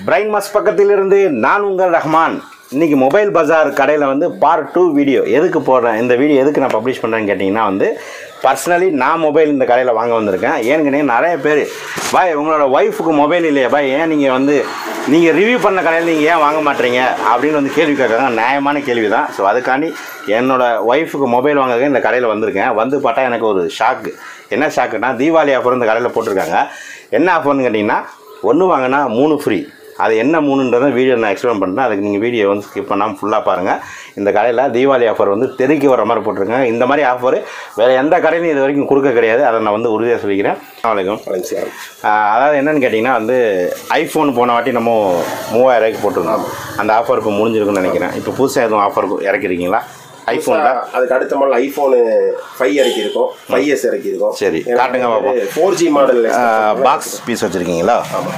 Brain mass பக்கத்திலிருந்து நான் உங்கள் ரஹ்மான் இன்னைக்கு மொபைல் பஜார் கடையில் வந்து பார்ட் டூ வீடியோ எதுக்கு போடுறேன் இந்த வீடியோ எதுக்கு நான் பப்ளிஷ் பண்ணுறேன்னு கேட்டிங்கன்னா வந்து பர்சனலி நான் மொபைல் இந்த கடையில் வாங்க வந்திருக்கேன் ஏன்னு கேட்டிங்கன்னா நிறைய பேர் பாய் உங்களோட ஒய்ஃபுக்கு மொபைல் இல்லையா பாய் ஏன் நீங்கள் வந்து நீங்கள் ரிவ்யூ பண்ண கடையில் நீங்கள் ஏன் வாங்க மாட்டீங்க அப்படின்னு வந்து கேள்வி கேட்குறாங்க நியாயமான கேள்வி தான் ஸோ அதுக்காண்டி என்னோட ஒய்ஃபுக்கு மொபைல் வாங்குறதுக்கு இந்த கடையில் வந்திருக்கேன் வந்து பார்த்தா எனக்கு ஒரு ஷாக்கு என்ன ஷாக்குனா தீபாவளி ஆஃபர் இந்த கடையில் போட்டிருக்காங்க என்ன ஆஃபர்னு கேட்டிங்கன்னா ஒன்று வாங்கினா மூணு ஃப்ரீ அது என்ன மூணுன்றதை வீடியோ நான் எக்ஸ்பிளைன் பண்ணுறேன் அதுக்கு நீங்கள் வீடியோ வந்து ஸ்கிப் பண்ணாமல் ஃபுல்லாக பாருங்கள் இந்த கடையில் தீபாவளி ஆஃபர் வந்து தெருக்கி வர மாதிரி போட்டிருக்காங்க இந்த மாதிரி ஆஃபர் வேறு எந்த கடையிலும் இது வரைக்கும் கொடுக்க கிடையாது அதை நான் வந்து உறுதியாக சொல்லிக்கிறேன் வணக்கம் வணக்கம் அதாவது என்னன்னு கேட்டிங்கன்னா வந்து ஐஃபோன் போன வாட்டி நம்ம மூவாயிரம் ரூபாய்க்கு போட்டிருந்தோம் அந்த ஆஃபர் இப்போ முடிஞ்சிருக்குன்னு நினைக்கிறேன் இப்போ புதுசாக எதுவும் ஆஃபர் இறக்கிருக்கீங்களா ஐஃபோனில் அதுக்கு அடுத்த மாடல் ஐஃபோனு ஃபைவ் இறக்கி இருக்கோம் ஃபைவ் எஸ் இறக்கி இருக்கோம் சரி, காட்டுங்க பாப்போம். Four G model box piece வச்சுருக்கீங்களா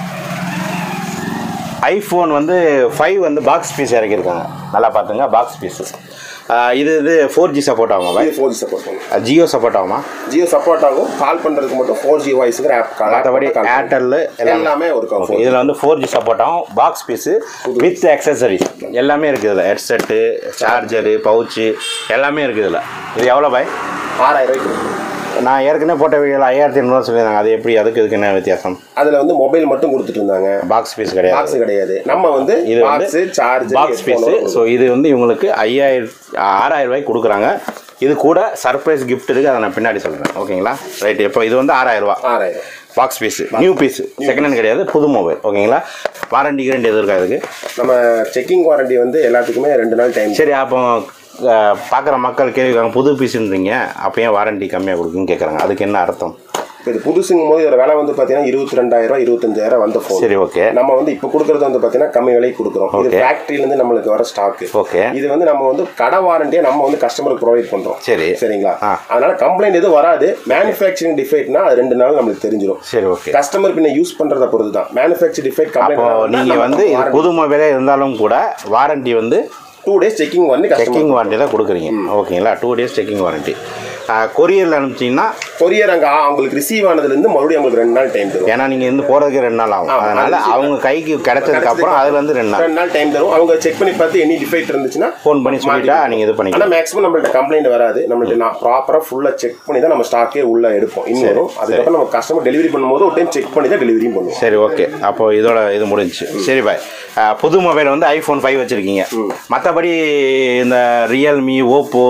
ஐஃபோன் வந்து ஃபைவ் வந்து பாக்ஸ் பீஸ் இறக்கியிருக்காங்க நல்லா பார்த்துங்க பாக்ஸ் பீஸ் இது இது ஃபோர் ஜி சப்போர்ட் ஆகுமா பாய் இது ஃபோர் ஜி சப்போர்ட் பண்ணும் ஜியோ சப்போர்ட் ஆகுமா ஜியோ சப்போர்ட் ஆகும் கால் பண்ணுறதுக்கு மட்டும் ஃபோர் ஜி வாய்ஸுங்கிற ஆப் மற்றபடி ஏர்டெல் எல்லாமே ஒர்க் ஆகும் இதில் வந்து ஃபோர் ஜி சப்போர்ட் ஆகும் பாக்ஸ் பீஸு வித் அக்சசரிஸ் எல்லாமே இருக்குது இதில் ஹெட்செட்டு சார்ஜரு பவுச்சு எல்லாமே இருக்குது இதில் இது எவ்வளோ பாய் ஆறாயிரம் ரூபாய்க்கு நான் ஏற்கனவே போட்ட வீடியோவில் ஐயாயிரத்தி எண்ணூறு சொல்லியிருந்தாங்க அது எப்படி அதுக்கு இதுக்கு என்ன வித்தியாசம் அதில் வந்து மொபைல் மட்டும் கொடுத்துட்டு இருந்தாங்க பாக்ஸ் பீஸ் கிடையாது பாக்ஸ் கிடையாது நம்ம வந்து இது வந்து box charge box piece so இது வந்து இவங்களுக்கு ஐயாயிரம் ஆறாயிரம் ரூபாய்க்கு கொடுக்குறாங்க இது கூட சர்ப்ரைஸ் gift இருக்குது அதை நான் பின்னாடி சொல்கிறேன் ஓகேங்களா ரைட் இப்போ இது வந்து ஆறாயிரம் ரூபா ஆறாயிரம் box piece new piece second hand கிடையாது புது மொபைல் ஓகேங்களா வாரண்டி கிரண்டி எதுவும் இருக்கா இதுக்கு நம்ம செக்கிங் வாரண்டி வந்து எல்லாத்துக்குமே ரெண்டு நாள் டைம் சரி அப்போ பார்க்குற மக்கள் கேட்குறாங்க புது பீஸுன்றீங்க அப்போ ஏன் வாரண்டி கம்மியாக கொடுக்குன்னு கேட்குறாங்க அதுக்கு என்ன அர்த்தம் இது புதுசுங்கும் போது இதோட விலை வந்து பார்த்தீங்கன்னா இருபத்தி ரெண்டாயிரம் இருபத்தஞ்சாயிரம் வந்த ஃபோன் சரி ஓகே நம்ம வந்து இப்போ கொடுக்கறது வந்து பார்த்தீங்கன்னா கம்மி விலைக்கு கொடுக்குறோம் இது Okay. ஃபேக்ட்ரியிலேருந்து நம்மளுக்கு வர ஸ்டாக் ஓகே இது வந்து நம்ம வந்து கடை வாரண்டியை நம்ம வந்து கஸ்டமருக்கு ப்ரொவைட் பண்றோம் சரி சரிங்களா ஆ. அதனால கம்ப்ளைண்ட் எதுவும் வராது மேனுஃபேக்சரிங் டிஃபெக்ட்னா அது ரெண்டு நாள் நம்மளுக்கு தெரிஞ்சிடும் சரி ஓகே கஸ்டமர் பின்ன யூஸ் பண்றத பொறுத்து தான் மேனுஃபேக்சர் டிஃபெக்ட் அப்போ நீங்கள் வந்து இது புது மொபைலே இருந்தாலும் கூட வாரண்டி வந்து டூ டேஸ் செக்கிங் பண்ணி கஸ்டமர் செக்கிங் வாரண்டி தான் கொடுக்குறீங்க ஓகேங்களா டூ டேஸ் செக்கிங் வாரண்டி கொரியரில் அனுப்பிச்சிங்கன்னா கொரியர் அங்க ஆ, அவங்களுக்கு ரிசீவ் ஆனதுலேருந்து மறுபடியும் அவங்களுக்கு ரெண்டு நாள் டைம் தரும் ஏன்னா நீங்கள் இருந்து போகிறதுக்கு ரெண்டு நாள் ஆகும் ஆமா, அதனால அது அவங்க கைக்கு கிடைச்சதுக்கு அப்புறம் அதுலேருந்து ரெண்டு நாள் ரெண்டு நாள் டைம் தரும் அவங்க செக் பண்ணி பார்த்து எனி டிஃபெக்ட் இருந்துச்சுன்னா ஃபோன் பண்ணி சொல்லிட்டா நீங்கள் இது ஆனா பண்ணிக்கலாம் மேக்ஸிமம் நம்மள்ட்ட கம்ப்ளைண்ட் வராது நம்மள்ட்ட நான் ப்ராப்பரா ஃபுல்லா செக் பண்ணி தான் நம்ம ஸ்டாக்கே உள்ள எடுப்போம் இன்னும் அதுக்கப்புறம் நம்ம கஸ்டமர் டெலிவரி பண்ணும்போது ஒரு டைம் செக் பண்ணி தான் டெலிவரியும் பண்ணுவோம் சரி ஓகே அப்போ இதோட இது முடிஞ்சுச்சு சரி பாய் அஹ், புது மொபைல் வந்து ஐஃபோன் ஃபைவ் வச்சுருக்கீங்க மற்றபடி இந்த ரியல்மி ஓப்போ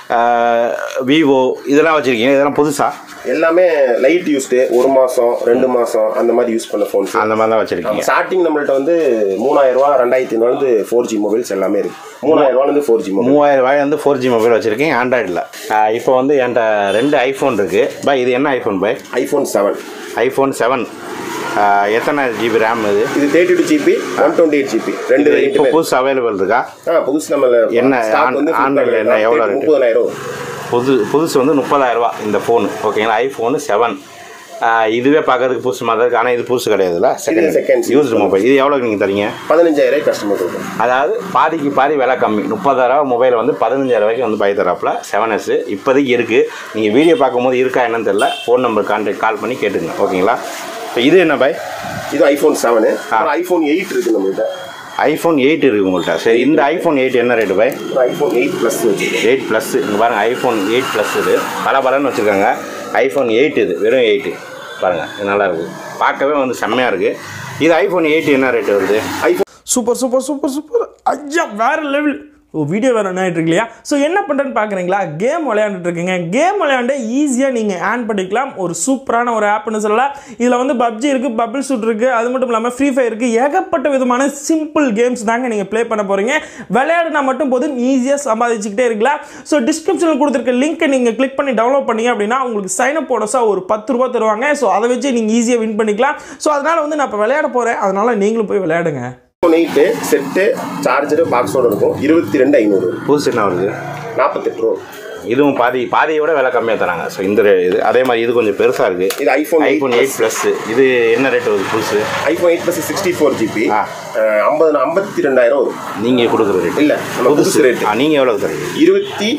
விவோ இதெல்லாம் வச்சுருக்கீங்க இதெல்லாம் புதுசா எல்லாமே லைட் யூஸ்டு ஒரு மாசம் ரெண்டு மாசம் அந்த மாதிரி யூஸ் பண்ண ஃபோன்ஸ் அந்த மாதிரி தான் வச்சுருக்கீங்க ஸ்டார்டிங் நம்மள்ட்ட வந்து மூணாயிரம் ரூபா ரெண்டாயிரத்தி ஐநூறு ஃபோர் ஜி மொபைல்ஸ் எல்லாமே இருக்கு மூணாயிரம் ரூபாயிலிருந்து ஃபோர் ஜி மொபைல் மூவாயிரம் ரூபாய் வந்து ஃபோர் ஜி மொபைல் வச்சுருக்கீங்க ஆண்ட்ராய்டில் இப்போ வந்து என்கிட்ட ரெண்டு ஐஃபோன் இருக்குது பாய் இது என்ன ஐஃபோன் பாய் ஐஃபோன் செவன் ஐஃபோன் செவன் எத்தனை ஜிபி ரேம் இது இது thirty two GB one twenty eight GB ரெண்டு இது variant இப்போ மே- புதுசு அவைலபிள் இருக்கா ஆ புதுசு நம்ம என்ன stock ஆன்- வந்து ஆன்லைன்ல என்ன எவ்வளவு rate? முப்பதாயிரம் புது புதுசு வந்து முப்பதாயிரம் ரூபா இந்த ஃபோனு ஓகேங்களா ஐஃபோனு செவன் இதுவே பார்க்கறதுக்கு புதுசு மாதிரி இருக்குது ஆனால் இது புதுசு கிடையாதுல்ல second செகண்ட் யூஸ்டு மொபைல் இது எவ்வளோக்கு நீங்கள் தரீங்க பதினஞ்சாயிரம் கஸ்டமர் கொடுக்கும் அதாவது பாதிக்கு பாதி விலை கம்மி முப்பதாயிரம் மொபைல் வந்து பதினஞ்சாயிரம் ரூபாய்க்கு வந்து பை தராப்புல செவன் எஸ் இப்போதைக்கு இருக்குது நீங்கள் வீடியோ பார்க்கும்போது இருக்கா என்னன்னு தெரியல ஃபோன் நம்பர் கான்டாக்ட் கால் பண்ணி கேட்டுங்க ஓகேங்களா இப்போ இது என்ன பாய் இது ஐஃபோன் செவனு ஐஃபோன் எயிட் இருக்கு நம்மகிட்ட ஐஃபோன் எயிட் இருக்குது உங்கள்கிட்ட சரி இந்த ஐஃபோன் எயிட் என்ன ரேட்டு பாய் ஐஃபோன் எயிட் ப்ளஸ் வச்சுருக்கேன் எயிட் ப்ளஸ் இங்கே பாருங்கள் ஐஃபோன் எயிட் ப்ளஸ் இது பல பலன்னு வச்சுருக்காங்க ஐஃபோன் எயிட் இது வெறும் எயிட்டு பாருங்கள் இது நல்லா இருக்குது பார்க்கவே வந்து செம்மையாக இருக்குது இது ஐஃபோன் எயிட் என்ன ரேட்டு வருது iPhone super super super super ஐயா வேற லெவல் ஓ வீடியோ வேறு என்ன ஆகிட்டு இருக்கு இல்லையா ஸோ என்ன பண்ணுறேன்னு பார்க்குறீங்களா கேம் விளையாண்டுட்டு இருக்கீங்க கேம் விளையாண்டு ஈஸியாக நீங்கள் ஆன் பண்ணிக்கலாம் ஒரு சூப்பரான ஒரு ஆப்னு சொல்லலாம் இதில் வந்து பப்ஜி இருக்குது பபிள் ஷூட் இருக்குது அது மட்டும் இல்லாமல் ஃப்ரீ ஃபயர் இருக்குது ஏகப்பட்ட விதமான சிம்பிள் கேம்ஸ் தாங்க நீங்கள் ப்ளே பண்ண போகிறீங்க விளையாடினா மட்டும் போதும் ஈஸியாக சம்பாதிச்சுக்கிட்டே இருக்கலாம் ஸோ டிஸ்கிரிப்ஷனில் கொடுத்துருக்க லிங்க்கை நீங்கள் கிளிக் பண்ணி டவுன்லோட் பண்ணீங்க அப்படின்னா உங்களுக்கு சைன் அப் போனஸாக ஒரு பத்து ரூபா தருவாங்க ஸோ அதை வச்சு நீங்கள் ஈஸியாக வின் பண்ணிக்கலாம் ஸோ அதனால் வந்து நான் இப்போ விளையாட போகிறேன் அதனால் நீங்களும் போய் விளையாடுங்க ஐஃபோன் எயிட்டு செட்டு சார்ஜரு பாக்ஸோட இருக்கும் இருபத்தி ரெண்டு ஐநூறு புதுசு என்ன வருது நாற்பத்தெட்டு ரூபா இதுவும் பாதி பாதியை விட விலை கம்மியாக தராங்க ஸோ இந்த ரே- இது அதே மாதிரி இது கொஞ்சம் பெருசாக இருக்குது இது ஐஃபோன் ஐஃபோன் எயிட் ப்ளஸ் இது என்ன ரேட் வருது புதுசு iPhone eight plus sixty four GB ஆ. ஐம்பது ஐம்பத்தி ரெண்டாயிரம் வரும் நீங்கள் கொடுக்குற ரேட் இல்ல, நம்ம புதுசு rate. நீங்கள் எவ்வளோ தரீங்க இருபத்தி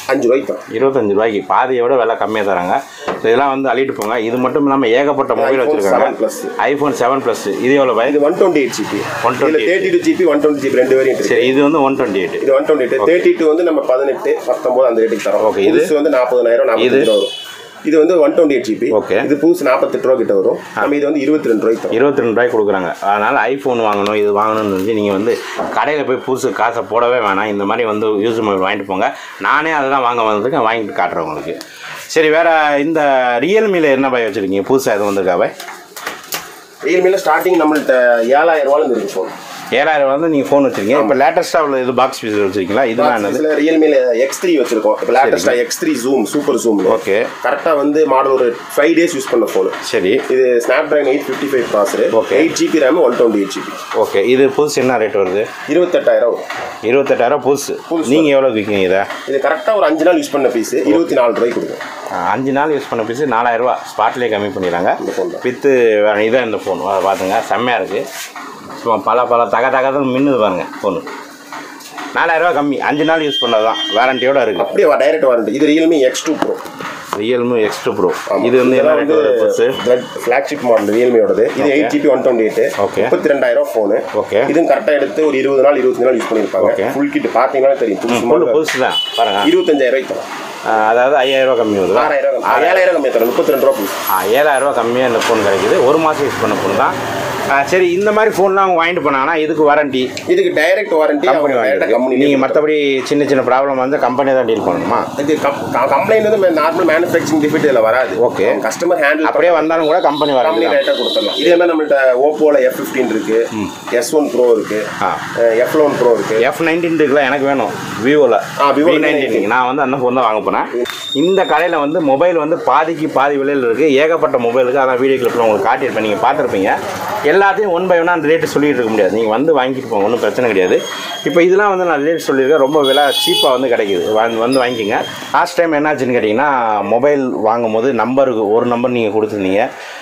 அஞ்சு ரூபாய்க்கு தரோம் இருபத்தஞ்சு ரூபாய்க்கு பாதியை விட விலை கம்மியாக தராங்க ஸோ இதெல்லாம் வந்து அள்ளிட்டு போங்க இது மட்டும் இல்லாமல் ஏகப்பட்ட மொபைல் iPhone வச்சுருக்காங்க 7 Plus. ஐஃபோன் செவன் ப்ளஸ் இது எவ்வளோ இது வயது ஒன் டுவெண்ட்டி எயிட் ஜிபி 128 இதில் thirty two GB one twenty GB ரெண்டு வேரியன்ட் இருக்கு சரி இது வந்து ஒன் டுவெண்ட்டி எயிட் இது one twenty eight thirty two வந்து நம்ம பதினெட்டு பத்தொம்போது அந்த ரேட்டுக்கு தரோம் Okay, இது? புதுசு வந்து நாற்பதாயிரம் நாற்பது ரூபா வரும் இது வந்து one twenty eight GB Okay. இது புதுசு நாற்பத்தெட்டு ரூபா கிட்ட வரும் நம்ம இது வந்து இருபத்தி ரெண்டு ரூபாய்க்கு தரோம் இருபத்தி ரெண்டு ரூபாய்க்கு கொடுக்குறாங்க அதனால் ஐஃபோன் வாங்கணும் இது வாங்கணும்னு நினச்சி நீங்கள் வந்து கடையில் போய் புதுசு காசை போடவே வேணாம் இந்த மாதிரி வந்து யூஸ் மொபைல் வாங்கிட்டு போங்க நானே அதெல்லாம் வாங்க வந்திருக்கேன் வாங்கிட்டு காட்டுறேன் உங்களுக்கு சரி வேறு இந்த ரியல்மியில் என்ன பாய் வச்சுருக்கீங்க புதுசாக எதுவும் வந்திருக்கா பாய் ரியல்மியில் ஸ்டார்டிங் நம்மள்ட்ட ஏழாயிரம் ரூபாயில இருக்கு ஃபோன் ஏழாயிரம் வந்து நீங்கள் ஃபோன் வச்சுருக்கீங்க இப்போ லேட்டஸ்ட்டாக உள்ள இது பாக்ஸ் பீஸ் வச்சுருக்கீங்களா இதுதான் என்னது இதில் ரியல்மியில் எக்ஸ் த்ரீ வச்சிருக்கோம் இப்போ லேட்டஸ்ட்டாக X three zoom super zoom Okay. கரெக்டாக வந்து மாடல் ஒரு ஃபைவ் டேஸ் யூஸ் பண்ண ஃபோன் சரி இது Snapdragon eight fifty five processor Okay. Eight GB RAM one twenty eight GB okay இது புதுசு என்ன ரேட் வருது இருபத்தெட்டாயிரம் வரும் இருபத்தெட்டாயிரம் புதுசு புதுசு. நீங்கள் எவ்வளோ விற்கீங்க இதை இது கரெக்டாக ஒரு அஞ்சு நாள் யூஸ் பண்ண பீஸ் இருபத்தி நாலு ரூபாய்க்கு கொடுக்கும் ஆ, அஞ்சு நாள் யூஸ் பண்ண பீஸு நாலாயிரரூவா ஸ்பாட்லேயே கம்மி பண்ணிடுறாங்க இந்த phone தான். வித்து இதான் இந்த ஃபோன் பார்த்துங்க செம்மையாக இருக்குது சும்மா பல பல தக தகதான் மின்னுது பாருங்க ஃபோனு நாலாயிரரூவா கம்மி அஞ்சு நாள் யூஸ் பண்ணது தான் வாரண்டியோட இருக்குது அப்படியே டைரக்ட் வாரண்டி இது Realme X two pro Realme extra pro இது வந்து என்ன ரேட் வருது புதுசு ஃபிளாக்ஷிப் மாடல் ரியல்மியோடது இது eight GB one twenty eight Okay. முப்பத்தி ரெண்டாயிரம் ஃபோனு Okay. இதுவும் கரெக்டாக எடுத்து ஒரு இருபது நாள் இருபத்தி நாள் யூஸ் பண்ணியிருப்பாங்க Okay. ஃபுல் கிட் பார்த்தீங்கன்னா தெரியும் புதுசு ஃபுல்லு model. புதுசு தான் பாருங்க இருபத்தஞ்சாயிரம் ரூபாய்க்கு தரோம் ஆ, அதாவது ஐயாயிரரூவா கம்மி வருது ஆறாயிரம் ஏழாயிரம் கம்மியாக தரோம் முப்பத்தி ரெண்டு ரூபா புதுசு ஆ ஏழாயிரரூவா கம்மியாக இந்த ஃபோன் கிடைக்குது ஒரு மாதம் யூஸ் பண்ண ஃபோன் தான் ஆ, சரி இந்த மாதிரி ஃபோன்லாம் அவங்க வாங்கிட்டு போனாங்கன்னா இதுக்கு வாரண்டி இதுக்கு டைரக்ட் வாரண்டி கம்பெனி வாங்கிட்டு கம்பெனி நீங்கள் மற்றபடி சின்ன சின்ன ப்ராப்ளம் வந்து கம்பெனி தான் டீல் பண்ணணுமா இது கம்ப்ளைண்ட் வந்து நார்மல் மேனுஃபேக்சரிங் டிஃபிட் இதில் வராது Okay. கஸ்டமர் ஹேண்டில் அப்படியே வந்தாலும் கூட கம்பெனி கம்பெனி வாரண்டி தான் ரைட்டாக கொடுத்துடலாம் இதே மாதிரி நம்மள்ட்ட ஓப்போவில் எஃப் ஃபிஃப்டீன் இருக்கு எஸ் ஒன் ப்ரோ இருக்கு ஆ. எஃப் லோன் ப்ரோ இருக்கு எஃப் நைன்டீன் இருக்குல்ல எனக்கு வேணும் விவோவில் ஆ, Vivo வி நைன்டீன் நான் வந்து அந்த ஃபோன் தான் வாங்க போனேன் இந்த கடையில் வந்து மொபைல் வந்து பாதிக்கு பாதி விலையில் இருக்குது ஏகப்பட்ட மொபைல் இருக்குது அதான் வீடியோ கிளிப்பில் உங்களுக்கு காட்டியிருப்பேன் நீங்கள் பார்த்துருப்பீங்க எல்லாத்தையும் ஒன் பை ஒன்னாக அந்த ரேட்டு சொல்லிட்டு இருக்க முடியாது நீங்கள் வந்து வாங்கிட்டு போங்க ஒன்றும் பிரச்சனை கிடையாது இப்போ இதெல்லாம் வந்து நான் ரேட் சொல்லியிருக்கேன் ரொம்ப விலை சீப்பாக வந்து கிடைக்குது வந்து வந்து வாங்கிக்கோங்க லாஸ்ட் டைம் என்னாச்சுன்னு கேட்டிங்கன்னா மொபைல் வாங்கும் போது நம்பருக்கு ஒரு நம்பர் நீங்கள் கொடுத்துருந்தீங்க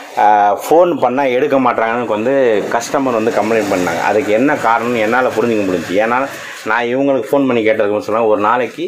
ஃபோன் பண்ணால் எடுக்க மாட்டாங்கன்னு வந்து கஸ்டமர் வந்து கம்ப்ளைண்ட் பண்ணாங்க அதுக்கு என்ன காரணம்னு என்னால் புரிஞ்சுக்க முடிஞ்சுச்சு ஏன்னா நான் இவங்களுக்கு ஃபோன் பண்ணி கேட்டதுக்கு சொன்னால் ஒரு நாளைக்கு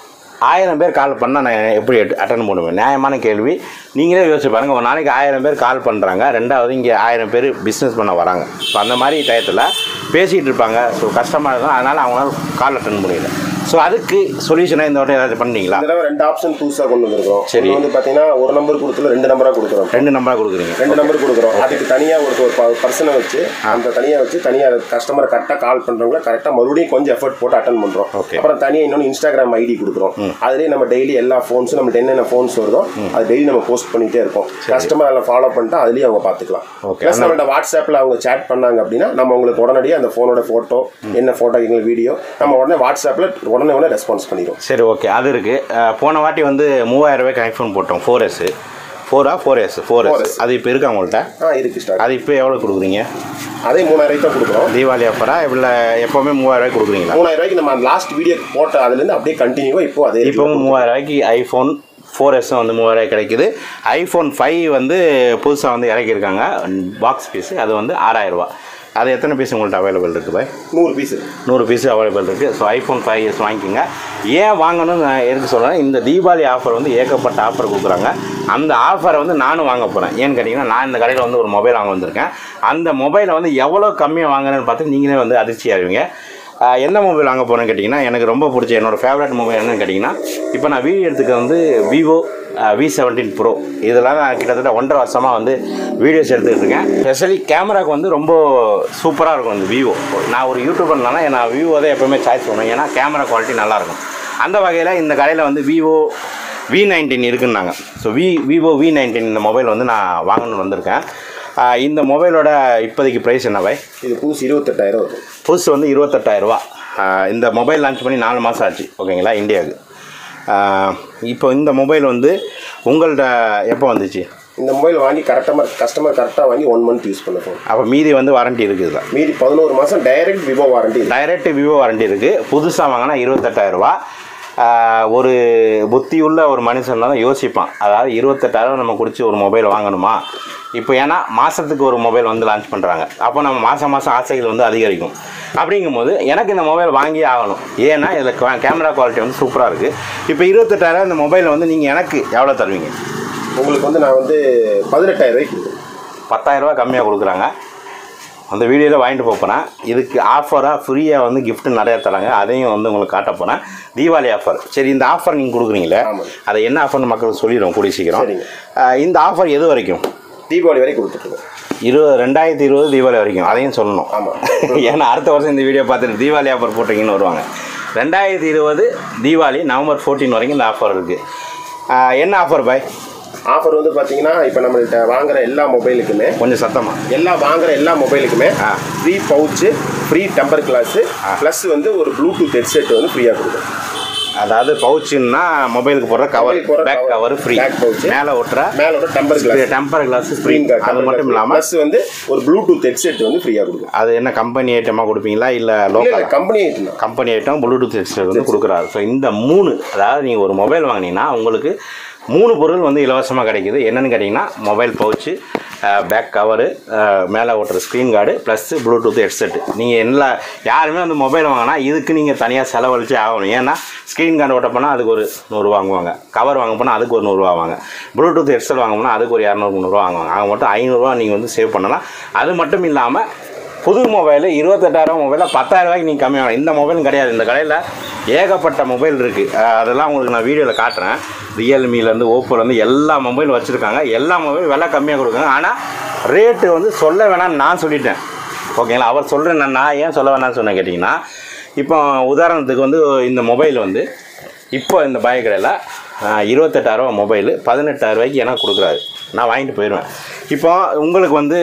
ஆயிரம் பேர் கால் பண்ணால் நான் எப்படி அட்டன் பண்ணுவேன் நியாயமான கேள்வி நீங்களே யோசிச்சு பாருங்கள் ஒரு நாளைக்கு ஆயிரம் பேர் கால் பண்ணுறாங்க ரெண்டாவது இங்கே ஆயிரம் பேர் பிஸ்னஸ் பண்ண வராங்க ஸோ அந்த மாதிரி டயத்தில் பேசிகிட்டு இருப்பாங்க ஸோ கஷ்டமாக இருக்கும் அதனால் அவங்களால கால் அட்டன் முடியல ஸோ அதுக்கு சொல்யூஷனாக இந்த வாட்டி ஏதாச்சும் பண்ணீங்களா இந்த தடவை ரெண்டு ஆப்ஷன் புதுசாக கொண்டு வந்திருக்கோம் சரி. ஒண்ணு வந்து பார்த்தீங்கன்னா ஒரு நம்பர் கொடுத்துல ரெண்டு நம்பராக கொடுக்குறோம் ரெண்டு நம்பராக கொடுக்குறீங்க ரெண்டு நம்பர் கொடுக்குறோம் அதுக்கு தனியாக ஒரு ஒரு பர்சனை வச்சு அந்த தனியாக வச்சு தனியாக கஸ்டமர் கரெக்டாக கால் பண்ணுறவங்கள கரெக்டாக மறுபடியும் கொஞ்சம் எஃபர்ட் போட்டு அட்டன் பண்ணுறோம் Okay. அப்புறம் தனியாக இன்னொன்று இன்ஸ்டாகிராம் ஐடி கொடுக்குறோம் அதுலேயே நம்ம டெய்லி எல்லா ஃபோன்ஸும் நம்ம என்னென்ன ஃபோன்ஸ் வருதோ அது டெய்லி நம்ம போஸ்ட் பண்ணிட்டே இருக்கோம் கஸ்டமர் அதில் ஃபாலோ பண்ணிட்டு அதுலேயும் அவங்க பார்த்துக்கலாம் Okay. ப்ளஸ் நம்மள்ட்ட வாட்ஸ்அப்பில் அவங்க சேட் பண்ணாங்க அப்படின்னா நம்ம உங்களுக்கு உடனடியாக அந்த ஃபோனோட ஃபோட்டோ என்ன ஃபோட்டோ எங்களுக்கு வீடியோ நம்ம உடனே வாட்ஸ்அப்பில் உடனே உடனே ரெஸ்பான்ஸ் பண்ணிடுவோம் சரி ஓகே அது இருக்குது போன வாட்டி வந்து மூவாயிரம் ரூபாய்க்கு ஐஃபோன் போட்டோம் ஃபோர் எஸ் ஃபோரா four S four S 4S. அது இப்போ இருக்கா உங்கள்கிட்ட ஆ இருக்கு ஸ்டாக் அது இப்போ எவ்வளோ கொடுக்குறீங்க அதே மூணாயிரம் தான் கொடுக்குறோம் தீபாவளி ஆஃபரா இல்லை எப்போவுமே மூவாயிரம் ரூபாய்க்கு கொடுக்குறீங்களா மூணாயிரம் ரூபாய்க்கு நம்ம லாஸ்ட் வீடியோ போட்ட அதுலேருந்து அப்படியே கண்டினியூவாக இப்போ அதே இப்போவும் மூவாயிரம் ரூபாய்க்கு ஐஃபோன் ஃபோர் எஸ்ஸும் வந்து மூவாயிரம் ரூபாய்க்கு கிடைக்குது ஐஃபோன் ஃபைவ் வந்து புதுசாக வந்து இறக்கியிருக்காங்க பாக்ஸ் பீஸு அது வந்து ஆறாயிரம் ரூபாய் அது எத்தனை பீஸ் உங்கள்கிட்ட அவைலபிள் இருக்குது பாய் நூறு பீஸ் நூறு பீஸ் அவைலபிள் இருக்குது ஸோ ஐஃபோன் ஃபைவ் இயர்ஸ் வாங்கிக்கோங்க ஏன் வாங்கணும்னு நான் எதுக்கு சொல்கிறேன் இந்த தீபாவளி ஆஃபர் வந்து ஏகப்பட்ட ஆஃபர் கொடுக்குறாங்க அந்த ஆஃபரை வந்து நானும் வாங்க போகிறேன் ஏன்னு கேட்டிங்கன்னா நான் இந்த கடையில் வந்து ஒரு மொபைல் வாங்க வந்திருக்கேன் அந்த மொபைலை வந்து எவ்வளோ கம்மியாக வாங்குறேன்னு பார்த்து நீங்களே வந்து அதிர்ச்சி ஆகுவீங்க ஆஹ் எந்த மொபைல் வாங்க போகிறேன்னு கேட்டிங்கன்னா எனக்கு ரொம்ப பிடிச்ச என்னோடய ஃபேவரட் மொபைல் என்னன்னு கேட்டிங்கன்னா இப்போ நான் வீடியோ எடுத்துக்க வந்து விவோ வி செவன்டீன் ப்ரோ இதெல்லாம் நான் கிட்டத்தட்ட ஒன்றரை வருஷமாக வந்து வீடியோஸ் எடுத்துக்கிட்டு இருக்கேன் ஸ்பெஷலி கேமராக்கு வந்து ரொம்ப சூப்பராக இருக்கும் இந்த விவோ நான் ஒரு யூடியூபர்னால நான் விவோ தான் எப்போவுமே சாய்ஸ் பண்ணுவேன் ஏன்னா கேமரா குவாலிட்டி நல்லாயிருக்கும் அந்த வகையில் இந்த கடையில் வந்து விவோ வி நைன்டீன் இருக்குன்னாங்க so V Vivo V nineteen இந்த மொபைல் வந்து நான் வாங்கணும்னு வந்திருக்கேன் ஆஹ் இந்த மொபைலோட இப்போதைக்கு ப்ரைஸ் என்ன பாய் இது புதுசு இருபத்தெட்டாயிரம் வரும் புதுசு வந்து இருபத்தெட்டாயிரரூபா இந்த மொபைல் லான்ச் பண்ணி நாலு மாதம் ஆச்சு ஓகேங்களா இந்தியாவுக்கு ஆஹ் இப்போ இந்த மொபைல் வந்து உங்கள்கிட்ட எப்போ வந்துச்சு இந்த மொபைல் வாங்கி கரெக்டாக கஸ்டமர் கரெக்டாக வாங்கி ஒன் மந்த் யூஸ் பண்ண போகும் அப்போ மீதி வந்து வாரண்டி இருக்குதுல மீதி பதினோரு மாதம் direct Vivo warranty direct Vivo warranty இருக்குது புதுசாக வாங்கினா இருபத்தெட்டாயிரரூபா ஒரு புத்தியுள்ள ஒரு மனுஷன் தான் யோசிப்பான் அதாவது இருபத்தெட்டாயிரம் நம்ம குடிச்சு ஒரு மொபைல் வாங்கணுமா இப்போ ஏன்னா மாதத்துக்கு ஒரு மொபைல் வந்து லான்ச் பண்ணுறாங்க அப்போ நம்ம மாதம் மாதம் ஆசைகள் வந்து அதிகரிக்கும் அப்படிங்கும்போது எனக்கு இந்த மொபைல் வாங்கியே ஆகணும் ஏன்னா இதில் கேமரா குவாலிட்டி வந்து சூப்பராக இருக்குது இப்போ இருபத்தெட்டாயிரம் இந்த மொபைலை வந்து நீங்கள் எனக்கு எவ்வளோ தருவீங்க உங்களுக்கு வந்து நான் வந்து பதினெட்டாயிரம் ரூபாய்க்கு கொடுக்குறேன் பத்தாயிரரூபா கம்மியாக கொடுக்குறாங்க அந்த வீடியோவில் வாங்கிட்டு போக போகிறேன் இதுக்கு ஆஃபராக ஃப்ரீயாக வந்து gift நிறையா தராங்க அதையும் வந்து உங்களுக்கு காட்ட போகிறேன் தீபாவளி ஆஃபர் சரி இந்த ஆஃபர் நீங்கள் கொடுக்குறீங்களே ஆமாம். அதை என்ன ஆஃபர்னு மக்களுக்கு சொல்லிடுவோம் கூடிய சீக்கிரம் சரிங்க. ஆஹ் இந்த ஆஃபர் எது வரைக்கும் தீபாவளி வரைக்கும் கொடுத்துட்ருக்கோம் இருபது ரெண்டாயிரத்தி இருபது தீபாவளி வரைக்கும் அதையும் சொல்லணும் ஆமாம் ஏன்னா அடுத்த வருஷம் இந்த வீடியோ பார்த்துட்டு தீபாவளி ஆஃபர் போட்டிங்கன்னு வருவாங்க ரெண்டாயிரத்தி இருபது தீபாவளி நவம்பர் 14 வரைக்கும் இந்த ஆஃபர் இருக்குது என்ன ஆஃபர் பாய் ஆஃபர் வந்து பார்த்தீங்கன்னா இப்போ நம்மள்ட்ட வாங்குற எல்லா மொபைலுக்குமே கொஞ்சம் சத்தமாக எல்லா வாங்குற எல்லா மொபைலுக்குமே ஆ. Free pouch free temper glass plus வந்து ஒரு ப்ளூடூத் ஹெட்செட் வந்து ஃப்ரீயாக கொடுக்கும் அதாவது பவுச்சுன்னா மொபைலுக்கு போடுற கவர் மொபைலுக்கு போடுற back cover. Cover free Back pouch. மேலே ஒட்டுற மேலோட temper glass temper glass free screen அது மட்டும் இல்லாமல் ப்ளஸ் வந்து ஒரு ப்ளூடூத் ஹெட்செட் வந்து ஃப்ரீயாக கொடுக்கும் அது என்ன கம்பெனி ஐட்டமாக கொடுப்பீங்களா இல்லை இல்லை லோக்கல் இல்லை கம்பெனி ஐட்டம் தான் கம்பெனி ஐட்டம் ப்ளூடூத் ஹெட்செட் வந்து கொடுக்குறாரு ஸோ இந்த மூணு அதாவது நீங்கள் ஒரு மொபைல் வாங்கினீங்கன்னா உங்களுக்கு மூணு பொருள் வந்து இலவசமாக கிடைக்குது என்னென்னு கேட்டிங்கன்னா மொபைல் பவுச்சு பேக் கவரு மேலே ஓட்டுற screen guard plus Bluetooth headset நீங்கள் எல்லா யாருமே வந்து மொபைல் வாங்கினா இதுக்கு நீங்கள் தனியாக செலவழிச்சு ஆகணும் ஏன்னா ஸ்க்ரீன் கார்டு ஓட்ட போனால் அதுக்கு ஒரு நூறுரூவா வாங்குவாங்க கவர் வாங்க போனால் அதுக்கு ஒரு நூறுரூவா வாங்க ப்ளூடூத் ஹெட்செட் வாங்க போனால் அதுக்கு ஒரு இரநூறு முந்நூறுவா வாங்குவாங்க ஆக மட்டும் ஐநூறுரூவா நீங்கள் வந்து சேவ் பண்ணலாம் அது மட்டும் இல்லாமல் புது மொபைல் இருபத்தெட்டாயிரம் மொபைலில் பத்தாயிரம் ரூபாய்க்கு நீங்கள் கம்மியாக இந்த மொபைலும் கிடையாது இந்த கடையில் ஏகப்பட்ட மொபைல் இருக்குது அதெல்லாம் உங்களுக்கு நான் வீடியோவில் காட்டுறேன் ரியல்மிலேருந்து ஓப்போலேருந்து எல்லா மொபைல் வச்சுருக்காங்க எல்லா மொபைல் விலை கம்மியாக கொடுக்குறாங்க ஆனால் ரேட்டு வந்து சொல்ல வேணாம்னு நான் சொல்லிட்டேன் ஓகேங்களா அவர் சொல்கிறேன் நான் நான் ஏன் சொல்ல வேணாம்னு சொன்னேன் கேட்டிங்கன்னா இப்போ உதாரணத்துக்கு வந்து இந்த மொபைல் வந்து இப்போ இந்த பாய் கடையில் இருபத்தெட்டாயிரரூவா மொபைலு பதினெட்டாயிரம் ரூபாய்க்கு எனக்கு கொடுக்குறாரு நான் வாங்கிட்டு போயிடுவேன் இப்போ உங்களுக்கு வந்து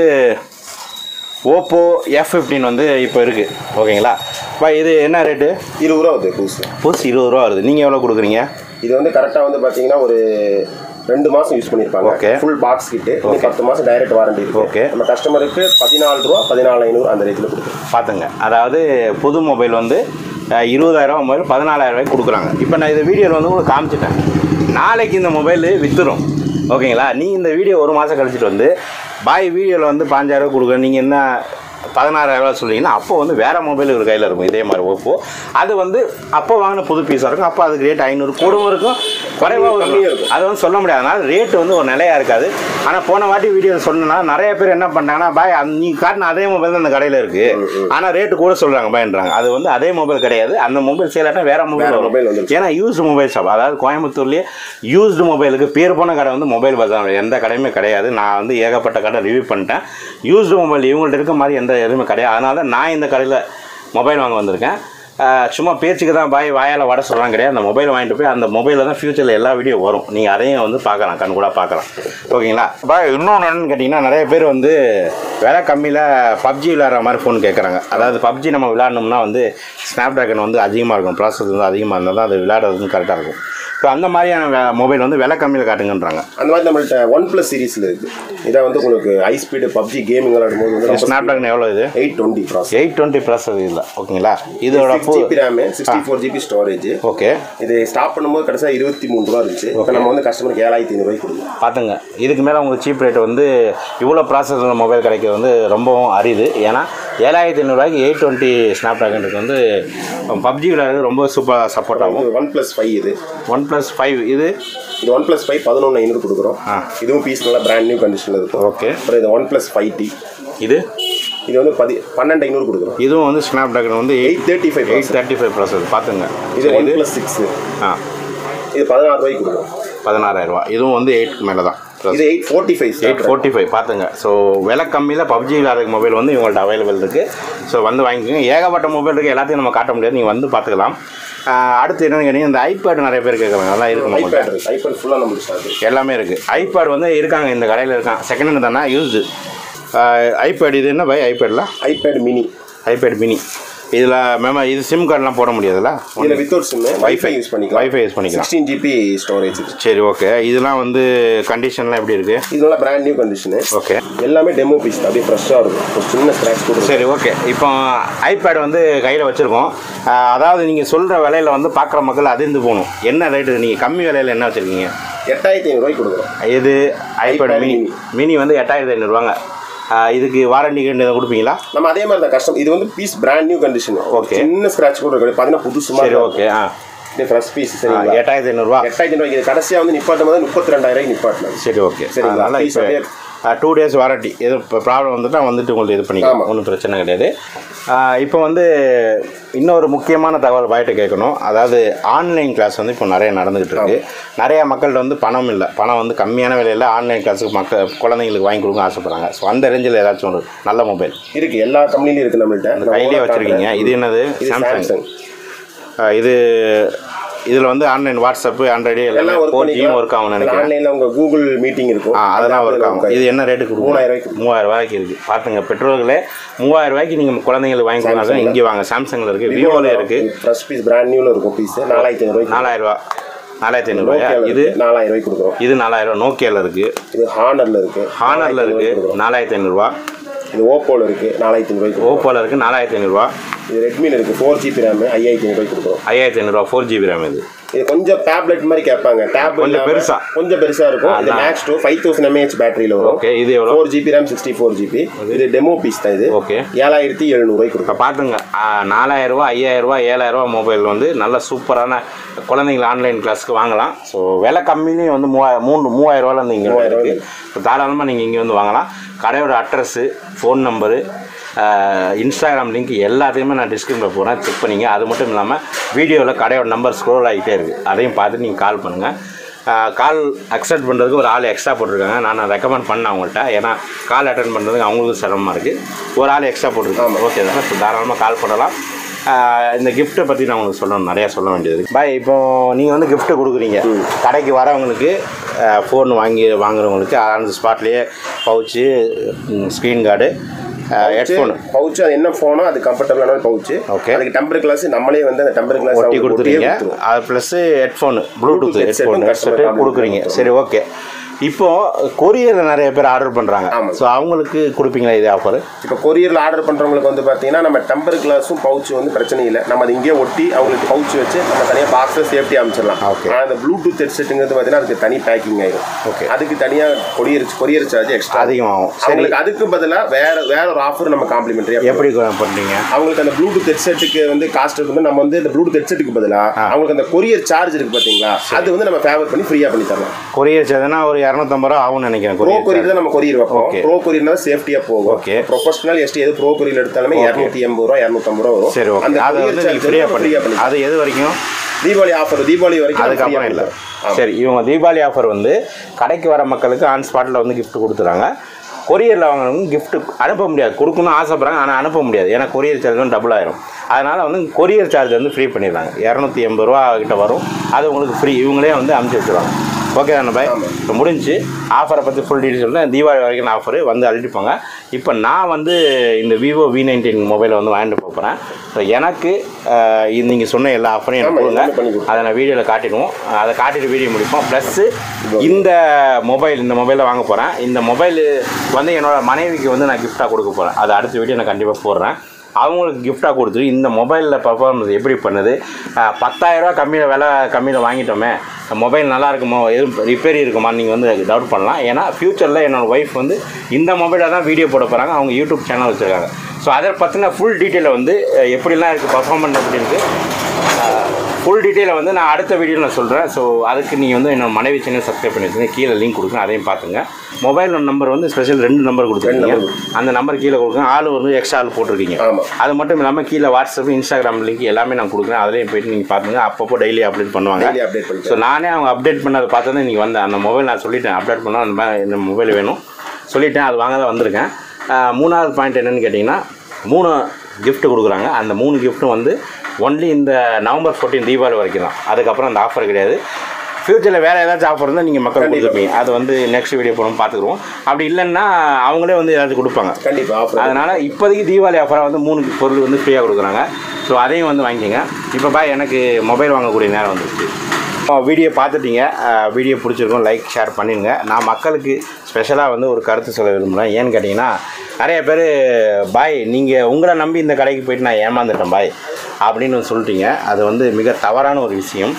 ஓப்போ எஃப் ஃபிஃப்டீன் வந்து இப்போ இருக்குது ஓகேங்களா இப்போ இது என்ன ரேட்டு இருபது ரூபா வருது புதுசு புதுசு இருபது ரூபா வருது நீங்கள் எவ்வளோ கொடுக்குறீங்க இது வந்து கரெக்டாக வந்து பார்த்தீங்கன்னா ஒரு ரெண்டு மாதம் யூஸ் பண்ணியிருப்பாங்க Okay. ஃபுல் பாக்ஸ் கிட்டு இன்னும் பத்து மாதம் டைரக்ட் வாரண்டி இருக்கு Okay. நம்ம கஸ்டமருக்கு பதினாலு ரூபா பதினாலு ஐநூறு அந்த ரேட்டில் கொடுக்குறோம் பார்த்துங்க அதாவது புது மொபைல் வந்து அஹ், இருபதாயிரம் மொபைல் பதினாலாயிரம் ரூபாய்க்கு கொடுக்குறாங்க இப்போ நான் இந்த வீடியோவில் வந்து உங்களுக்கு காமிச்சிட்டேன் நாளைக்கு இந்த மொபைல் விற்றுரும் ஓகேங்களா நீ இந்த வீடியோ ஒரு மாதம் கழிச்சிட்டு வந்து பாய் வீடியோவில் வந்து பாஞ்சாயிரம் கொடுக்குற நீங்கள் என்ன பதினாறாயிரரூவா சொல்றீங்கன்னா அப்போ வந்து வேறு மொபைல் ஒரு கையில் இருக்கும் இதே மாதிரி ஓப்போ அது வந்து அப்போ வாங்கின புது பீஸாக இருக்கும் அப்போ அதுக்கு ரேட் ஐநூறு கூடவும் இருக்கும் குறைவாகவும் கம்மியா இருக்கும் இருக்கும். அது வந்து சொல்ல முடியாது அதனால ரேட்டு வந்து ஒரு நிலையாக இருக்காது ஆனால் போன வாட்டி வீடியோ சொன்னா நிறைய பேர் என்ன பண்ணாங்கன்னா பாய் அந்த- நீ காட்டின அதே மொபைல் தான் அந்த கடையில் இருக்குது ஆனால் ரேட்டு கூட சொல்கிறாங்க பயன்றாங்க அது வந்து அதே மொபைல் கிடையாது அந்த மொபைல் சேலாட்டா வேற மொபைல் வேற வரும் mobile வந்துருச்சு. ஏன்னா யூஸ்டு மொபைல் ஷாப் அதாவது கோயம்புத்தூர்லேயே யூஸ்டு மொபைலுக்கு பேர் போன கடை வந்து மொபைல் பஜார் எந்த கடையுமே கிடையாது நான் வந்து ஏகப்பட்ட கடை ரிவ்யூ பண்ணிட்டேன் யூஸ்டு மொபைல் இவங்கள்ட்ட இருக்க மாதிரி எந்த எதுவுமே கிடையாது அதனால தான் நான் இந்த கடையில் மொபைல் வாங்க வந்திருக்கேன் ஆஹ் சும்மா பேச்சுக்கு தான் பாய் வாயால் வட சொல்கிறாங்க கிடையாது அந்த மொபைல் வாங்கிட்டு போய் அந்த மொபைலில் தான் ஃப்யூச்சரில் எல்லா வீடியோ வரும் நீங்கள் அதையும் வந்து பார்க்கலாம் கண் கூட பார்க்கலாம் ஓகேங்களா பாய் இன்னொன்று என்னன்னு கேட்டிங்கன்னா நிறைய பேர் வந்து விலை கம்மியில் பப்ஜி விளையாடுற மாதிரி ஃபோன் கேட்குறாங்க அதாவது பப்ஜி நம்ம விளையாடணும்னா வந்து ஸ்னாப் ட்ராகன் வந்து அதிகமாக இருக்கும் ப்ராசஸ் வந்து அதிகமாக இருந்தால் தான் அது விளையாடுறது வந்து கரெக்டாக இருக்கும் ஸோ அந்த மாதிரியான மொபைல் வந்து விலை கம்மியில் காட்டுங்கன்றாங்க அந்த மாதிரி நம்மள்ட்ட ஒன் ப்ளஸ் சீரிஸில் இருக்குது இதை வந்து உங்களுக்கு ஹை ஸ்பீடு பப்ஜி கேமிங் விளையாடும் போது வந்து ஸ்னாப் ட்ராகன் எவ்வளோ இது eight twenty process eight twenty plus அது இல்லை ஓகேங்களா இதோட six GB RAM sixty four GB storage okay இது ஸ்டாப் பண்ணும்போது கடைசியாக இருபத்தி மூணு ரூபா இருந்துச்சு இப்போ நம்ம வந்து கஸ்டமருக்கு ஏழாயிரத்தி ஐநூறுபாய்க்கு கொடுக்குறோம் பார்த்துங்க இதுக்கு மேலே உங்களுக்கு சீப் ரேட் வந்து இவ்வளோ ப்ராசஸ் மொபைல் கிடைக்கிறது வந்து ரொம்பவும் அரிது ஏன்னா ஏழாயிரத்தி ஐநூறுரூவாய்க்கு எயிட் டுவெண்ட்டி ஸ்னாப் ட்ராகனுக்கு வந்து பப்ஜி விளையாடுறது ரொம்ப சூப்பராக சப்போர்ட் ஆகும் ஒன் ப்ளஸ் ஃபைவ் இது ஒன் ப்ளஸ் ஃபைவ் இது இது ஒன் ப்ளஸ் ஃபைவ் பதினொன்று ஐநூறு கொடுக்குறோம் ஆ. இதுவும் பீஸ் நல்லா பிராண்ட் நியூ கண்டிஷனில் இருக்கும் ஓகே அப்புறம் இது ஒன் ப்ளஸ் ஃபைவ் டி இது இது வந்து பதி பன்னெண்டு ஐநூறு கொடுக்குறோம் இதுவும் வந்து ஸ்னாப் ட்ராகன் வந்து eight eight thirty five eight thirty five process பார்த்துங்க இது ஒன் ப்ளஸ் சிக்ஸ் ஆ இது பதினாறு ரூபாய்க்கு கொடுக்குறோம் பதினாறாயிரரூவா இதுவும் வந்து எயிட்க்கு மேலே தான் இது eight forty five eight forty five பார்த்துங்க ஸோ விலை கம்மியில் பப்ஜி விளையாடுற மொபைல் வந்து இவங்கள்ட்ட அவைலபிள் இருக்குது ஸோ வந்து வாங்கிக்கோங்க ஏகப்பட்ட மொபைல் இருக்குது எல்லாத்தையும் நம்ம காட்ட முடியாது நீங்கள் வந்து பார்த்துக்கலாம் ஆஹ் அடுத்து என்னன்னு கேட்டீங்கன்னா இந்த ஐபேட் நிறைய பேர் கேட்குறாங்க அதெல்லாம் இருக்கு நம்மள்ட்ட ஐபேட் இருக்கு ஐபேட் ஃபுல்லாக நம்மளுக்கு ஸ்டாக் எல்லாமே இருக்குது ஐபேட் வந்து இருக்காங்க இந்த கடையில் இருக்கான் செகண்ட் ஹேண்ட் தானே யூஸ்டு ஐபேட் இது என்ன பை ஐபேடில் ஐபேட் மினி ஐபேட் மினி இதில் மேம் இது சிம் கார்டெலாம் போட முடியாதுல்ல இதில் வித்தவுட் சிம்மு வைஃபை யூஸ் பண்ணிக்கலாம் வைஃபை யூஸ் பண்ணிக்கலாம் சிக்ஸ்டீன் ஜிபி ஸ்டோரேஜ் சரி ஓகே இதெல்லாம் வந்து கண்டிஷன்லாம் எப்படி இருக்குது இது நல்லா பிராண்ட் நியூ கண்டிஷனு ஓகே எல்லாமே டெமோ பீஸ் தான் அப்படியே ஃப்ரெஷ்ஷாக இருக்கும் ஒரு சின்ன ஸ்க்ராட்ச் கூட சரி ஓகே இப்போ ஐபேட் வந்து கையில் வச்சுருக்கோம் அதாவது நீங்கள் சொல்கிற விலையில வந்து பார்க்குற மக்கள் அதிர்ந்து போகணும் என்ன ரேட்டு நீங்கள் கம்மி விலையில் என்ன வச்சுருக்கீங்க எட்டாயிரத்தி ஐநூறுரூவாய்க்கு கொடுக்குறோம் இது iPad iPad mini mini. Mini வந்து எட்டாயிரத்தி ஐநூறுவாங்க இதுக்கு வாரண்டி கண்டு கொடுப்பீங்களா நம்ம அதே மாதிரி தான் கஷ்டம் இது வந்து piece brand new condition Okay. சின்ன ஸ்கிராட்ச் கூட இருக்கு பார்த்தீங்கன்னா புதுசு சரி மாதிரி ஓகே ஆ இது ஃப்ரெஷ் பீஸ் ஆ, சரிங்களா எட்டாயிரத்தி ஐநூறுரூவா எட்டாயிரத்தி ரூபாய்க்கு இது கடைசியாக வந்து நிப்பாட்டும் போது முப்பத்தி ரெண்டாயிரம் நிப்பாட்டினாங்க சரி ஓகே சரிங்களா? அதனால் Please அப்படியே- இப்போ டூ டேஸ் வாரண்டி எது இப்போ ப்ராப்ளம் வந்துட்டா வந்துட்டு உங்களுக்கு இது பண்ணிக்கலாம் ஆமா. ஒன்றும் பிரச்சனை கிடையாது இப்போ வந்து இன்னொரு முக்கியமான தகவல் பாய்ட்டு கேட்கணும் அதாவது ஆன்லைன் கிளாஸ் வந்து இப்போ நிறைய நடந்துகிட்டு இருக்கு நிறைய மக்கள்கிட்ட வந்து பணம் இல்லை பணம் வந்து கம்மியான விலையில் ஆன்லைன் கிளாஸுக்கு மக்கள் குழந்தைங்களுக்கு வாங்கி கொடுக்க ஆசைப்படுறாங்க ஸோ அந்த ரேஞ்சில் ஏதாச்சும் ஒரு நல்ல மொபைல் இருக்கு எல்லா கம்பெனிலும் இருக்கு நம்மள்ட்ட கையிலே வச்சுருக்கீங்க இது என்னது இது சாம்சங் சாம்சங் இது இதில் வந்து ஆன்லைன் வாட்ஸ்அப்பு ஆண்ட்ராய்டு எல்லாம் எல்லாமே ஒர்க் ஃபோர் ஜியும் ஒர்க் ஆகும்னு நினைக்கிறேன் ஆன்லைன்ல உங்க கூகுள் மீட்டிங் இருக்கும் ஆ அதெல்லாம் ஒர்க் ஆகும் இது என்ன ரேட்டு கொடுக்கும் மூணாயிரம் ரூபாய்க்கு மூவாயிரம் ரூபாய்க்கு இருக்குது பார்த்துங்க பெட்ரோல்களே மூவாயிரம் ரூபாய்க்கு நீங்கள் குழந்தைங்களுக்கு வாங்கி கொடுங்க Samsung ல. இங்கே வாங்க சாம்சங்கில் இருக்குது விவோவில் இருக்குது ஃப்ரெஷ் பீஸ் பிராண்ட் நியூல இருக்கும் பீஸ் நாலாயிரத்தி ஐநூறுவாய்க்கு நாலாயிரம் ரூபா நாலாயிரத்தி ஐநூறுபாயா நோக்கியால இது இருக்கு நாலாயிரம் ரூபாய்க்கு கொடுக்குறோம் இது நாலாயிரம் ரூபா நோக்கியாவில் இருக்குது இது ஹானர்ல இருக்கு ஹானரில் நாலாயிரத்தி ஐநூறுவாய்க்கு இருக்குது கொடுக்குறோம். நாலாயிரத்தி ஐநூறுரூவா இது ஓப்போல இருக்கு நாலாயிரத்தி ஐநூறுவாய்க்கு கொடுக்குறோம். ஓப்போவில் இருக்குது நாலாயிரத்தி ஐநூறுரூவா இது ரெட்மில இருக்கு ஃபோர் ஜிபி ரேம் ஐயாயிரத்தி ஐநூறுவாய்க்கு கொடுக்குறோம் ஐயாயிரத்தி ஐநூறுரூவா ஃபோர் ஜிபி ரேம் இது இது கொஞ்சம் டேப்லெட் மாதிரி கேட்பாங்க டேப் கொஞ்சம் பெருசா. கொஞ்சம் பெருசா இருக்கும் இது அதான். Max two five thousand mAh பேட்டரியில வரும் ஓகே இது எவ்வளோ four GB RAM sixty four GB இது டெமோ பீஸ் தான் இது ஓகே ஏழாயிரத்தி எழுநூறுவாய்க்கு கொடுக்கும் இப்போ பார்த்துங்க நாலாயிரரூவா ஐயாயிரரூவா ஏழாயிரரூவா மொபைல் வந்து நல்ல சூப்பரான குழந்தைங்கள ஆன்லைன் கிளாஸ்க்கு வாங்கலாம் ஸோ விலை கம்மிலையும் வந்து மூவாயிரம் மூணு மூவாயிரரூவாலேருந்து இங்கே மூவாயிரம் இருக்குது இப்போ தாராளமாக நீங்கள் இங்கே வந்து வாங்கலாம் கடையோட address phone number Instagram link எல்லாத்தையுமே நான் டிஸ்கிரிப்ஷனில் போகிறேன் செக் பண்ணிங்க அது மட்டும் இல்லாமல் வீடியோவில் கடையோட நம்பர் ஸ்க்ரோல் ஆகிட்டே இருக்குது அதையும் பார்த்துட்டு நீங்கள் கால் பண்ணுங்கள் கால் அக்செப்ட் பண்ணுறதுக்கு ஒரு ஆள் எக்ஸ்ட்ரா போட்டிருக்காங்க நான் ரெக்கமெண்ட் பண்ணேன் அவங்கள்ட்ட ஏன்னா கால் அட்டன் பண்ணுறதுக்கு அவங்களுக்கும் சிரமமாக இருக்குது ஒரு ஆள் எக்ஸ்ட்ரா போட்டிருக்காங்க ஓகே தானே ஸோ தாராளமாக கால் பண்ணலாம் ஆஹ் இந்த கிஃப்ட்டை பற்றி நான் உங்களுக்கு சொல்லணும் நிறையா சொல்ல வேண்டியது இருக்கு பாய் இப்போ நீங்கள் வந்து கிஃப்ட்டை கொடுக்குறீங்க கடைக்கு வரவங்களுக்கு ஃபோன் வாங்கி வாங்குறவங்களுக்கு அந்த ஸ்பாட்லேயே pouch screen guard headphone pouch அது என்ன ஃபோனோ அது கம்ஃபர்டபுளான பவுச் Okay. அதுக்கு டெம்பர் கிளாஸ் நம்மளே வந்து அந்த டெம்பர் கிளாஸ் ஒட்டி கொடுத்துறீங்க அது plus headphone Bluetooth Bluetooth headset headphone customer headset order கொடுக்குறீங்க பண்ணுவாங்க. சரி ஓகே இப்போ கொரியரில் நிறைய பேர் ஆர்டர் பண்ணுறாங்க ஆமா. ஸோ அவங்களுக்கு கொடுப்பீங்களா இது ஆஃபர் இப்போ கொரியரில் ஆர்டர் பண்ணுறவங்களுக்கு வந்து பார்த்தீங்கன்னா நம்ம டெம்பர் கிளாஸும் பவுச் வந்து பிரச்சனை இல்லை நம்ம அதை இங்கேயே ஒட்டி அவங்களுக்கு பவுச் வச்சு நம்ம தனியாக பாக்ஸில் சேஃப்டி அமைச்சிடலாம் Okay. ஆனால் அந்த ப்ளூடூத் ஹெட்செட்டுங்கிறது பார்த்தீங்கன்னா அதுக்கு தனி பேக்கிங் ஆயிடும் Okay. அதுக்கு தனியாக கொரியர் கொரியர் சார்ஜ் எக்ஸ்ட்ரா அதிகமாகும் சரி அவங்களுக்கு அதுக்கு பதிலாக வேற வேற ஒரு ஆஃபர் நம்ம காம்ப்ளிமெண்ட்ரி எப்படி பண்ணுறீங்க அவங்களுக்கு அந்த ப்ளூடூத் ஹெட்செட்டுக்கு வந்து காஸ்ட் வந்து நம்ம வந்து இந்த ப்ளூடூத் ஹெட்செட்டுக்கு பதிலாக அவங்களுக்கு அந்த கொரியர் சார்ஜ் இருக்கு பார்த்தீங்களா அது வந்து நம்ம ஃபேவர் பண்ணி ஃப்ரீயாக பண்ணி தரலாம் கொரியர் சார்ஜ்னா ஒரு இரநூத்தம்பது ரூபா ஆகும்னு நினைக்கிறேன் ப்ரோ கொரியர் கொரியர் தான் நம்ம கொரியர் வைப்போம் Okay. ப்ரோ கொரியர் தான் சேஃப்டியா போகும் Okay. ப்ரொஃபஷனல் எஸ்டி எது ப்ரோ கொரியர் எடுத்தாலுமே இரநூத்தி எண்பது ரூபா இரநூத்தம்பது ரூபா வரும் சரி ஓகே அந்த அதை கொரியர் வந்து நீங்கள் ஃப்ரீயாக சார்ஜ் ஃப்ரீயா பண்ணி பண்ணி அது எது வரைக்கும் தீபாவளி ஆஃபர் தீபாவளி வரைக்கும் நம்ம free-ஆ அதுக்கப்புறம் இல்லை பண்ணி தரோம். சரி இவங்க தீபாவளி ஆஃபர் வந்து கடைக்கு வர மக்களுக்கு ஆன் ஸ்பாட்டில் வந்து gift கொடுத்துறாங்க கொரியரில் வாங்குறவங்க gift அனுப்ப முடியாது கொடுக்கணும்னு ஆசைப்படுறாங்க ஆனால் அனுப்ப முடியாது ஏன்னா கொரியர் சார்ஜ் வந்து டபுள் ஆயிரும் அதனால் வந்து கொரியர் சார்ஜ் வந்து ஃப்ரீ பண்ணிடுறாங்க இரநூத்தி எண்பது ரூபா கிட்ட வரும் அது உங்களுக்கு ஃப்ரீ இவங்களே வந்து அமுச்சு வச்சுருவாங்க ஓகே தானே பாய் இப்போ முடிஞ்சு ஆஃபரை பற்றி ஃபுல் டீட்டெயில் சொல்லிட்டேன் தீபாவளி வரைக்கும் ஆஃபர் வந்து அழிட்டுப்பாங்க இப்போ நான் வந்து இந்த விவோ வி நைன்டீன் மொபைலை வந்து வாங்கிட்டு போகிறேன் ஸோ எனக்கு அஹ், இது நீங்கள் சொன்ன எல்லா ஆஃபரையும் எனக்கு ஆமா, கொடுங்க எல்லாமே பண்ணி கொடுங்க. அதை நான் வீடியோவில் காட்டிடுவோம் அதை காட்டிட்டு வீடியோ முடிப்போம் ப்ளஸ்ஸு இந்த மொபைல் இந்த மொபைலை வாங்க போகிறேன் இந்த மொபைல் வந்து என்னோட மனைவிக்கு வந்து நான் கிஃப்டாக கொடுக்க போகிறேன் அது அடுத்த வீடியோ நான் கண்டிப்பாக போடுறேன் அவங்களுக்கு கிஃப்டாக கொடுத்துட்டு இந்த மொபைலில் பர்ஃபார்மன்ஸ் எப்படி பண்ணுது அஹ், 10000 ரூபா கம்மியில் விலை கம்மியில் வாங்கிட்டோமே மொபைல் நல்லா இருக்குமோ எதுவும் ரிப்பேரி இருக்குமா நீங்கள் வந்து டவுட் பண்ணலாம் ஏன்னா ஃப்யூச்சரில் என்னோடய ஒய்ஃப் வந்து இந்த மொபைலில் தான் வீடியோ போட போகிறாங்க அவங்க யூடியூப் சேனல் வச்சுருக்காங்க ஸோ அதை பற்றின ஃபுல் டீட்டெயிலை வந்து அஹ், எப்படிலாம் இருக்குது பர்ஃபார்மன்ஸ் எப்படி இருக்குது ஃபுல் டீட்டெயிலை வந்து நான் அடுத்த வீடியோவில் நான் சொல்கிறேன் ஸோ அதுக்கு நீங்கள் வந்து என்னோட மனைவி சேனல் சப்ஸ்கிரைப் பண்ணி வச்சுங்க கீழே லிங்க் கொடுக்குறேன் அதையும் பார்த்துங்க மொபைல் நம்பர் வந்து ஸ்பெஷல் ரெண்டு நம்பர் கொடுத்துருக்கீங்க ரெண்டு அந்த நம்பர் கீழே கொடுக்குறேன் ஆள் வந்து எக்ஸ்ட்ரா ஆள் போட்டிருக்கீங்க ஆமா. அது மட்டும் இல்லாமல் கீழே வாட்ஸ்அப் இன்ஸ்டாகிராம் லிங்க் எல்லாமே நான் கொடுக்குறேன் அதுலேயும் போயிட்டு நீங்கள் பார்த்துங்க அப்பப்போ டெய்லி அப்டேட் பண்ணுவாங்க Daily update பண்ணிட்டு. ஸோ நானே அவங்க அப்டேட் பண்ணதை பார்த்து தான் நீங்கள் வந்தேன் அந்த மொபைல் நான் சொல்லிட்டேன் அப்டேட் பண்ணால் அந்த மாதிரி இந்த மொபைல் வேணும் சொல்லிட்டேன் அது வாங்க தான் வந்திருக்கேன் ஆஹ் மூணாவது பாயிண்ட் என்னன்னு கேட்டிங்கன்னா மூணு gift கொடுக்குறாங்க அந்த மூணு கிஃப்ட்டும் வந்து ஒன்லி இந்த நவம்பர் ஃபோர்டீன் தீபாவளி வரைக்கும் தான் அதுக்கப்புறம் அந்த ஆஃபர் கிடையாது ஃப்யூச்சரில் வேறு ஏதாச்சும் ஆஃபர் இருந்தால் நீங்கள் மக்கள் கண்டிப்பா. கொடுத்துருப்பீங்க அது வந்து நெக்ஸ்ட் வீடியோ போகிறோம் பார்த்துக்குருவோம் அப்படி இல்லைன்னா அவங்களே வந்து ஏதாச்சும் கொடுப்பாங்க கண்டிப்பா ஆஃபர் அதனால் இப்போதைக்கு தீபாவளி ஆஃபராக வந்து மூணு பொருள் வந்து ஃப்ரீயாக கொடுக்குறாங்க ஸோ அதையும் வந்து வாங்கிக்கோங்க இப்போ பாய் எனக்கு மொபைல் வாங்கக்கூடிய நேரம் வந்துருச்சு வீடியோ பார்த்துட்டீங்க வீடியோ பிடிச்சிருக்கும் லைக் ஷேர் பண்ணிடுங்க நான் மக்களுக்கு ஸ்பெஷலாக வந்து ஒரு கருத்து சொல்ல விரும்புகிறேன் ஏன்னு கேட்டிங்கன்னா நிறைய பேர் பாய் நீங்கள் உங்களை நம்பி இந்த கடைக்கு போயிட்டு நான் ஏமாந்துட்டேன் பாய் அப்படின்னு சொல்லிட்டீங்க அது வந்து மிக தவறான ஒரு விஷயம்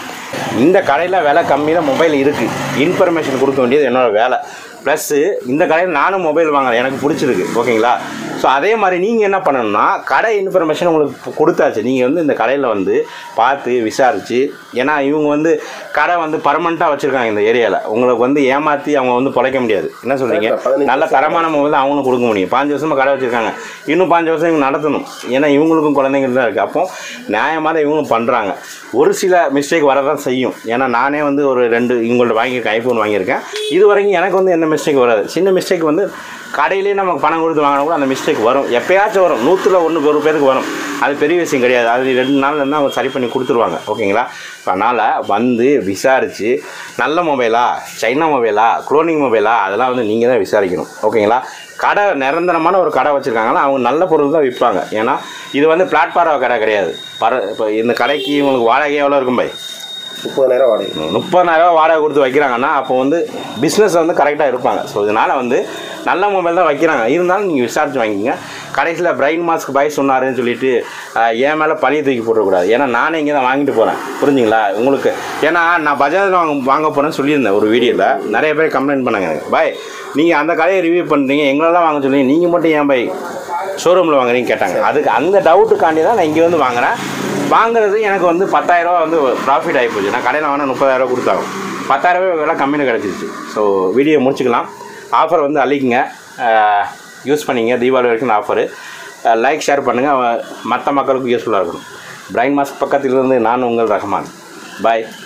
இந்த கடையில் விலை கம்மியில் மொபைல் இருக்குது இன்ஃபர்மேஷன் கொடுக்க வேண்டியது என்னோட வேலை ப்ளஸ்ஸு இந்த கடையில் நானும் மொபைல் வாங்குறேன் எனக்கு பிடிச்சிருக்கு ஓகேங்களா ஸோ அதே மாதிரி நீங்கள் என்ன பண்ணணும்னா கடை இன்ஃபர்மேஷன் உங்களுக்கு கொடுத்தாச்சு நீங்கள் வந்து இந்த கடையில் வந்து பார்த்து விசாரித்து ஏன்னா இவங்க வந்து கடை வந்து பர்மனெண்ட்டாக வச்சுருக்காங்க இந்த ஏரியாவில் உங்களுக்கு வந்து ஏமாற்றி அவங்க வந்து பிழைக்க முடியாது என்ன சொல்கிறீங்க Correct, பதினஞ்சு நல்ல தரமான மொபைல் தான் அவங்களும் கொடுக்க முடியும் பாஞ்சு வருஷமாக கடை வச்சுருக்காங்க இன்னும் பாஞ்சு வருஷம் இவங்க நடத்தணும் ஏன்னா இவங்களுக்கும் குழந்தைங்கள் தான் இருக்குது அப்போ நியாயமாக இவங்களும் பண்ணுறாங்க ஒரு சில மிஸ்டேக் வரதான் செய்யும் ஏன்னா நானே வந்து ஒரு ரெண்டு இவங்கள்ட்ட வாங்கியிருக்கேன் ஐஃபோன் வாங்கியிருக்கேன் இது வரைக்கும் எனக்கு வந்து என்ன மிஸ்டேக் வராது சின்ன மிஸ்டேக் வந்து கடையிலேயே நமக்கு பணம் கொடுத்து வாங்கினா கூட அந்த மிஸ்டேக் வரும் எப்பயாச்சும் வரும் நூற்றில் ஒன்று ஒரு பேருக்கு வரும் அது பெரிய விஷயம் கிடையாது அது ரெண்டு நாள் இருந்தால் அவங்க சரி பண்ணி கொடுத்துருவாங்க ஓகேங்களா அதனால் வந்து விசாரித்து நல்ல மொபைலா சைனா மொபைலா குளோனிங் மொபைலா அதெல்லாம் வந்து நீங்கள் தான் விசாரிக்கணும் ஓகேங்களா கடை நிரந்தரமான ஒரு கடை வச்சுருக்காங்கன்னா அவங்க நல்ல பொருள் தான் விற்பாங்க ஏன்னா இது வந்து பிளாட்ஃபார்ம் கடை கிடையாது பர இப்போ இந்த கடைக்கு உங்களுக்கு வாடகை எவ்வளோ இருக்கும் பை முப்பதாயிரம் வாடகை முப்பதாயிரரூவா வாடகை கொடுத்து வைக்கிறாங்கன்னா அப்போ வந்து பிஸ்னஸ் வந்து கரெக்டாக இருப்பாங்க ஸோ இதனால் வந்து நல்ல மொபைல் தான் வைக்கிறாங்க இருந்தாலும் நீங்கள் விசாரிச்சு வாங்கிக்கோங்க கடைசியில் பிரைன் மாஸ்க் பாய் சொன்னாருன்னு சொல்லிட்டு ஆஹ், என் மேலே பழிய தூக்கி போடக்கூடாது ஏன்னா நானே இங்கே தான் வாங்கிட்டு போகிறேன் புரிஞ்சுங்களா உங்களுக்கு ஏன்னா நான் பஜாஜில் வாங்க வாங்க போகிறேன்னு சொல்லியிருந்தேன் ஒரு வீடியோவில் நிறைய பேர் கம்ப்ளைண்ட் பண்ணாங்க எனக்கு பாய் நீங்கள் அந்த கடையை ரிவ்யூ பண்ணுறீங்க எங்களெல்லாம் வாங்க சொல்லுங்க நீங்கள் மட்டும் ஏன் பாய் ஷோரூமில் வாங்குறீங்க கேட்டாங்க அதுக்கு அந்த டவுட்டுக்காண்டி தான் நான் இங்கே வந்து வாங்குறேன் வாங்குறது எனக்கு வந்து பத்தாயிரரூவா வந்து ப்ராஃபிட் ஆகி போச்சு நான் கடையில் வாங்கினா முப்பதாயிரரூவா கொடுத்தாங்க பத்தாயிரரூவா விலை கம்மியில் கிடச்சிருச்சு ஸோ வீடியோ முடிச்சுக்கலாம் ஆஃபர் வந்து அள்ளிக்குங்க யூஸ் பண்ணிங்க தீபாவளி வரைக்கும் ஆஃபரு லைக் ஷேர் பண்ணுங்கள் மற்ற மக்களுக்கும் யூஸ்ஃபுல்லாக இருக்கணும் பிரைன் மாஸ்க் பக்கத்தில் இருந்து நான் உங்கள் ரஹ்மான் பாய்